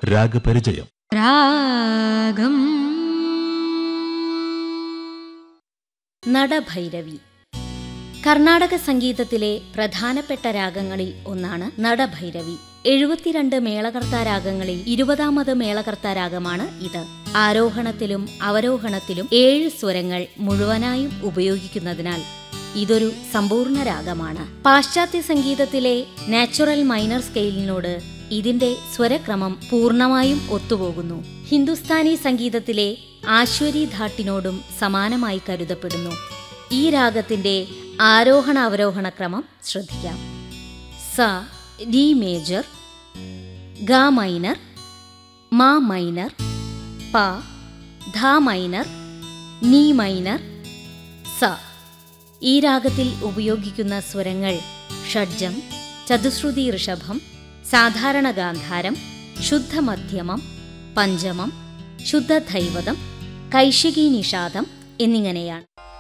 രാഗപരിചയം രാഗം നടഭൈരവി കർണാടക സംഗീതത്തിലെ പ്രധാനപ്പെട്ട രാഗങ്ങളിൽ ഒന്നാണ് നടഭൈരവി എഴുപത്തിരണ്ട് മേളകർത്താ രാഗങ്ങളിൽ ഇരുപതാമത് മേളകർത്താ രാഗമാണ് ഇത് ആരോഹണത്തിലും അവരോഹണത്തിലും ഏഴ് സ്വരങ്ങൾ മുഴുവനായും ഉപയോഗിക്കുന്നതിനാൽ ഇതൊരു സമ്പൂർണ്ണ രാഗമാണ് പാശ്ചാത്യ സംഗീതത്തിലെ നാച്ചുറൽ മൈനർ സ്കെയിലിനോട് ഇതിന്റെ സ്വരക്രമം പൂർണ്ണമായും ഒത്തുപോകുന്നു ഹിന്ദുസ്ഥാനി സംഗീതത്തിലെ ആശ്വരി ധാട്ടിനോടും സമാനമായി കരുതപ്പെടുന്നു ഈ രാഗത്തിന്റെ ആരോഹണ അവരോഹണ ക്രമം ശ്രദ്ധിക്കാം സ ഡി മേജർ ഗ മൈനർ മാ മൈനർ പ ധ മൈനർ നീ മൈനർ സ ഈ രാഗത്തിൽ ഉപയോഗിക്കുന്ന സ്വരങ്ങൾ ഷഡ്ജം ചതുശ്രുതി ഋഷഭം സാധാരണ ഗാന്ധാരം ശുദ്ധമധ്യമം പഞ്ചമം ശുദ്ധധൈവതം കൈശികി നിഷാദം എന്നിങ്ങനെയാണ്